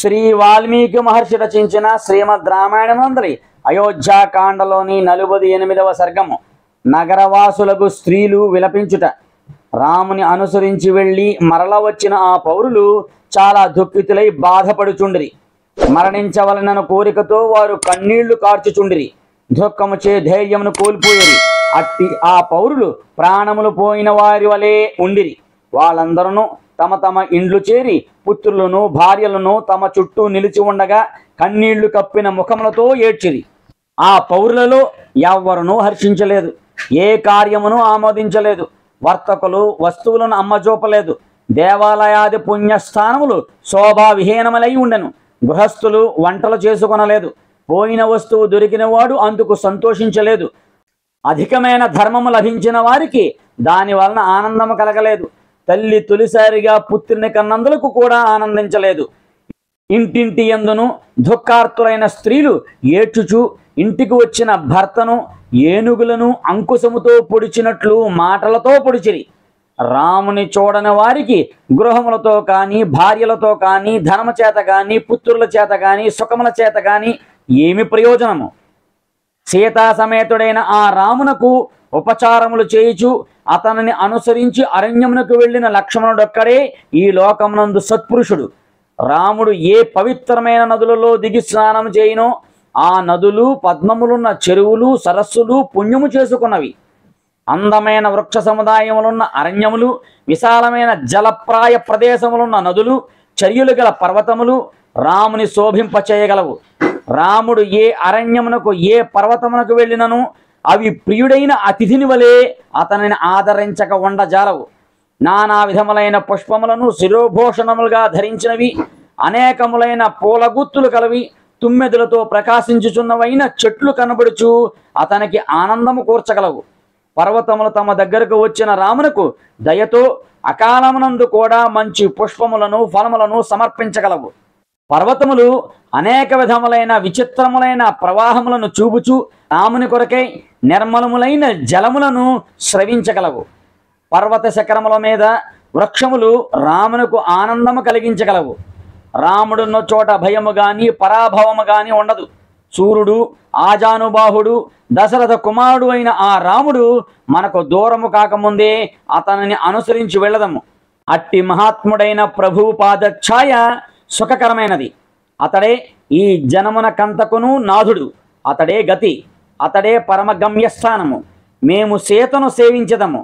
శ్రీ వాల్మీకి మహర్షి రచించిన శ్రీమద్ రామాయణమందరి అయోధ్యాకాండలోని నలుబది ఎనిమిదవ సర్గము నగరవాసులకు స్త్రీలు విలపించుట రాముని అనుసరించి వెళ్ళి మరల వచ్చిన ఆ పౌరులు చాలా దుఃఖితులై బాధపడుచుండిరి మరణించవలనను కోరికతో వారు కన్నీళ్లు కార్చుచుండిరి దుఃఖము చే ధైర్యమును కోల్పోయేరి అట్టి ఆ పౌరులు ప్రాణములు పోయిన వారి వలె ఉండిరి వాళ్ళందరూ తమ తమ ఇండ్లు చేరి పుత్రులను భార్యలను తమ చుట్టూ నిలిచి ఉండగా కన్నీళ్లు కప్పిన ముఖములతో ఏడ్చిరి ఆ పౌరులలో ఎవ్వరునూ హర్షించలేదు ఏ కార్యమును ఆమోదించలేదు వర్తకులు వస్తువులను అమ్మజోపలేదు దేవాలయాది పుణ్యస్థానములు శోభావిహీనములై ఉండెను గృహస్థులు వంటలు చేసుకొనలేదు పోయిన వస్తువు దొరికినవాడు అందుకు సంతోషించలేదు అధికమైన ధర్మము లభించిన వారికి దాని వలన ఆనందము కలగలేదు తల్లి తొలిసారిగా పుత్రుని కన్నందులకు కూడా ఆనందించలేదు ఇంటింటి ఎందును దుఃఖార్తులైన స్త్రీలు ఏడ్చుచు ఇంటికి వచ్చిన భర్తను ఏనుగులను అంకుశముతో పొడిచినట్లు మాటలతో పొడిచిరి రాముని చూడని వారికి గృహములతో కానీ భార్యలతో కానీ ధనము చేత కానీ పుత్రుల చేత కానీ సుఖముల చేత కానీ ఏమి ప్రయోజనము సీతా సమేతుడైన ఆ రామునకు ఉపచారములు చేయుచు అతనిని అనుసరించి అరణ్యమునకు వెళ్ళిన లక్ష్మణుడొక్కడే ఈ లోకమునందు సత్పురుషుడు రాముడు ఏ పవిత్రమైన నదులలో దిగి స్నానం చేయినో ఆ నదులు పద్మములున్న చెరువులు సరస్సులు పుణ్యము చేసుకున్నవి అందమైన వృక్ష సముదాయములున్న అరణ్యములు విశాలమైన జలప్రాయ ప్రదేశములున్న నదులు చర్యలు గల పర్వతములు రాముని శోభింపచేయగలవు రాముడు ఏ అరణ్యమునకు ఏ పర్వతమునకు వెళ్ళినను అవి ప్రియుడైన అతిథిని వలె అతనిని ఆదరించక ఉండజాలవు నానా విధములైన పుష్పములను శిరోభూషణములుగా ధరించినవి అనేకములైన పూలగుత్తులు కలవి తుమ్మెదులతో ప్రకాశించుచున్నవైన చెట్లు కనబడుచు అతనికి ఆనందము కూర్చగలవు పర్వతములు తమ దగ్గరకు వచ్చిన రామునకు దయతో అకాలమునందు కూడా మంచి పుష్పములను ఫలములను సమర్పించగలవు పర్వతములు అనేక విధములైన విచిత్రములైన ప్రవాహములను చూపుచు రాముని కొరకై నిర్మలములైన జలములను స్రవించగలవు పర్వత శిఖరముల మీద వృక్షములు రామునకు ఆనందము కలిగించగలవు రాముడున్న చోట భయము గాని పరాభవము గాని ఉండదు సూర్యుడు ఆజానుబాహుడు దశరథ కుమారుడు అయిన ఆ రాముడు మనకు దూరము కాకముందే అతనిని అనుసరించి వెళ్ళదము అట్టి మహాత్ముడైన ప్రభు పాదఛాయ సుఖకరమైనది అతడే ఈ జనమున కంతకును నాథుడు అతడే గతి అతడే పరమ గమ్యస్థానము మేము సీతను సేవించదము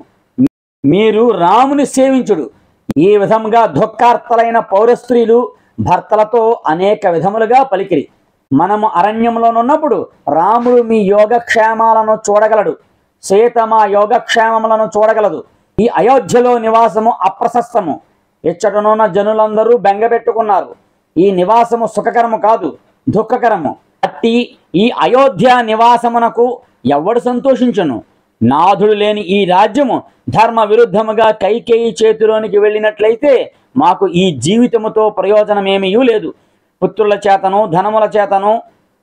మీరు రాముని సేవించుడు ఈ విధముగా దుఃఖార్తలైన పౌర స్త్రీలు భర్తలతో అనేక విధములుగా పలికిరి మనము అరణ్యంలోనున్నప్పుడు రాముడు మీ యోగక్షేమాలను చూడగలడు సీత మా యోగక్షేమములను చూడగలదు ఈ అయోధ్యలో నివాసము అప్రశస్తము ఇచ్చటనున్న జనులందరూ బెంగపెట్టుకున్నారు ఈ నివాసము సుఖకరము కాదు దుఃఖకరము అట్టి ఈ అయోధ్య నివాసమునకు ఎవడు సంతోషించును నాథుడు లేని ఈ రాజ్యము ధర్మ విరుద్ధముగా కైకేయి చేతిలోనికి వెళ్ళినట్లయితే మాకు ఈ జీవితముతో ప్రయోజనమేమీ లేదు పుత్రుల చేతను ధనముల చేతను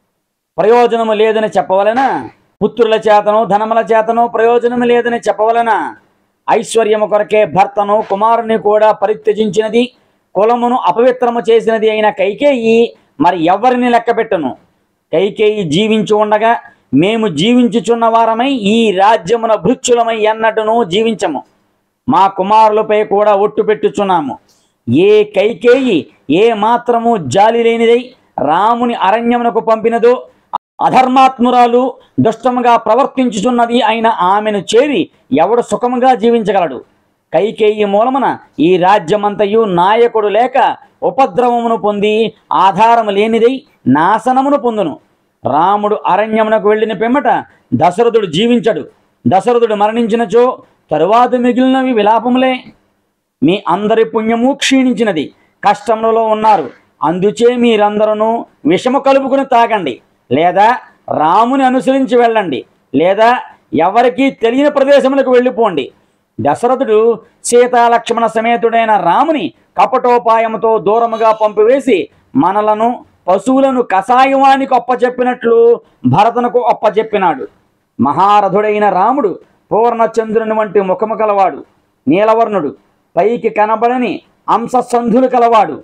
ప్రయోజనము లేదని చెప్పవలెనా పుత్రుల చేతను ధనముల చేతను ప్రయోజనము లేదని చెప్పవలెనా ఐశ్వర్యము కొరకే భర్తను కుమారుని కూడా పరిత్యజించినది కులమును అపవిత్రము చేసినది అయిన కైకేయి మరి ఎవరిని లెక్కపెట్టును కైకేయి జీవించి ఉండగా మేము జీవించుచున్న వారమై ఈ రాజ్యమున భృత్యులమై ఎన్నటను జీవించము మా కుమారులపై కూడా ఒట్టు పెట్టుచున్నాము ఏ కైకేయి ఏ మాత్రము జాలి లేనిదై రాముని అరణ్యమునకు పంపినదో అధర్మాత్మురాలు దుష్టముగా ప్రవర్తించుచున్నది అయిన ఆమెను చేరి ఎవడు సుఖముగా జీవించగలడు కైకేయి మూలమున ఈ రాజ్యమంతయు నాయకుడు లేక ఉపద్రవమును పొంది ఆధారము లేనిదై నాశనమును పొందును రాముడు అరణ్యమునకు వెళ్ళిన పిమ్మట దశరథుడు జీవించడు దశరథుడు మరణించినచో తరువాత మిగిలినవి విలాపములే మీ అందరి పుణ్యము క్షీణించినది కష్టములలో ఉన్నారు అందుచే మీరందరూ విషము కలుపుకుని తాగండి లేదా రాముని అనుసరించి వెళ్ళండి లేదా ఎవరికీ తెలియని ప్రదేశములకు వెళ్ళిపోండి దశరథుడు సీతాలక్ష్మణ సమేతుడైన రాముని కపటోపాయముతో దూరముగా పంపివేసి మనలను పశువులను కషాయవానికి అప్పచెప్పినట్లు భరతనుకు అప్పచెప్పినాడు మహారథుడైన రాముడు పూర్ణచంద్రుని వంటి ముఖము కలవాడు నీలవర్ణుడు పైకి కనబడని అంశసంధులు కలవాడు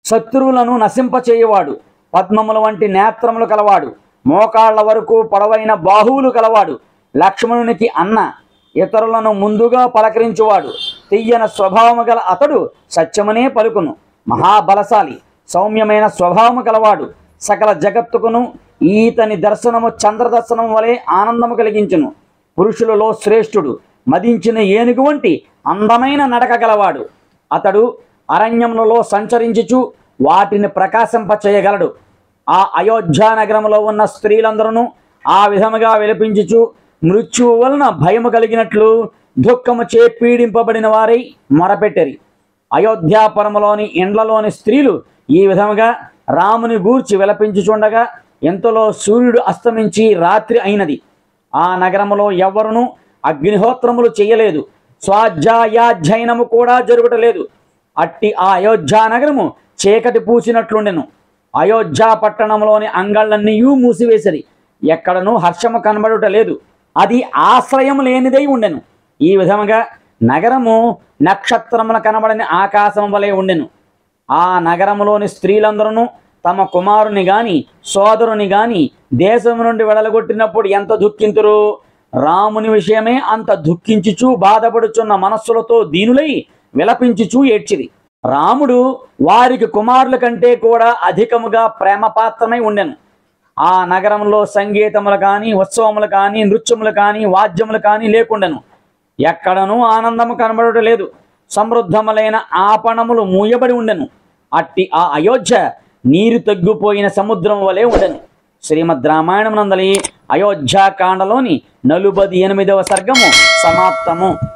శత్రువులను నశింపచేయువాడు పద్మముల వంటి నేత్రములు కలవాడు మోకాళ్ల వరకు పొడవైన బాహువులు కలవాడు లక్ష్మణునికి అన్న ఇతరులను ముందుగా పలకరించువాడు తీయన స్వభావము గల అతడు సత్యమనే పలుకును మహాబలశాలి సౌమ్యమైన స్వభావము కలవాడు సకల జగత్తుకును ఈతని దర్శనము చంద్రదర్శనం వలె ఆనందము కలిగించును పురుషులలో శ్రేష్ఠుడు మదించిన ఏనుగు వంటి అందమైన నడక గలవాడు అతడు అరణ్యములలో సంచరించుచు వాటిని ప్రకాశింపచేయగలడు ఆ అయోధ్య నగరంలో ఉన్న స్త్రీలందరూ ఆ విధముగా విలపించుచు మృత్యువు వలన భయము కలిగినట్లు దుఃఖము చే పీడింపబడిన వారై మొరపెట్టరి అయోధ్యాపురములోని ఇండ్లలోని స్త్రీలు ఈ విధముగా రాముని గూర్చి విలపించుచుండగా ఎంతలో సూర్యుడు అస్తమించి రాత్రి అయినది ఆ నగరములో ఎవ్వరునూ అగ్నిహోత్రములు చేయలేదు స్వాధ్యాయాధ్యయనము కూడా జరుగుటలేదు అట్టి ఆ అయోధ్య నగరము చీకటి పూసినట్లుండెను అయోధ్య పట్టణంలోని అంగళ్ళన్నీయూ మూసివేసిరి ఎక్కడనూ హర్షము కనబడుట లేదు అది ఆశ్రయం లేనిదై ఉండెను ఈ విధముగా నగరము నక్షత్రముల కనబడని ఆకాశం వలె ఉండెను ఆ నగరములోని స్త్రీలందరూ తమ కుమారుని గాని సోదరుని గాని దేశము నుండి వెడలగొట్టినప్పుడు ఎంత దుఃఖింతురు రాముని విషయమే అంత దుఃఖించుచు బాధపడుచున్న మనస్సులతో దీనులై విలపించుచు ఏడ్చిరి రాముడు వారికి కుమారుల కంటే కూడా అధికముగా ప్రేమపాత్రమై ఉండెను ఆ నగరంలో సంగీతములు కానీ ఉత్సవములు కానీ నృత్యములు కానీ వాద్యములు కానీ లేకుండెను ఎక్కడనూ ఆనందము కనబడటం లేదు సమృద్ధములైన ఆపణములు మూయబడి ఉండెను అట్టి ఆ అయోధ్య నీరు తగ్గిపోయిన సముద్రం వలె ఉండెను శ్రీమద్ రామాయణం నందలి అయోధ్యాకాండలోని నలుబది ఎనిమిదవ సర్గము సమాప్తము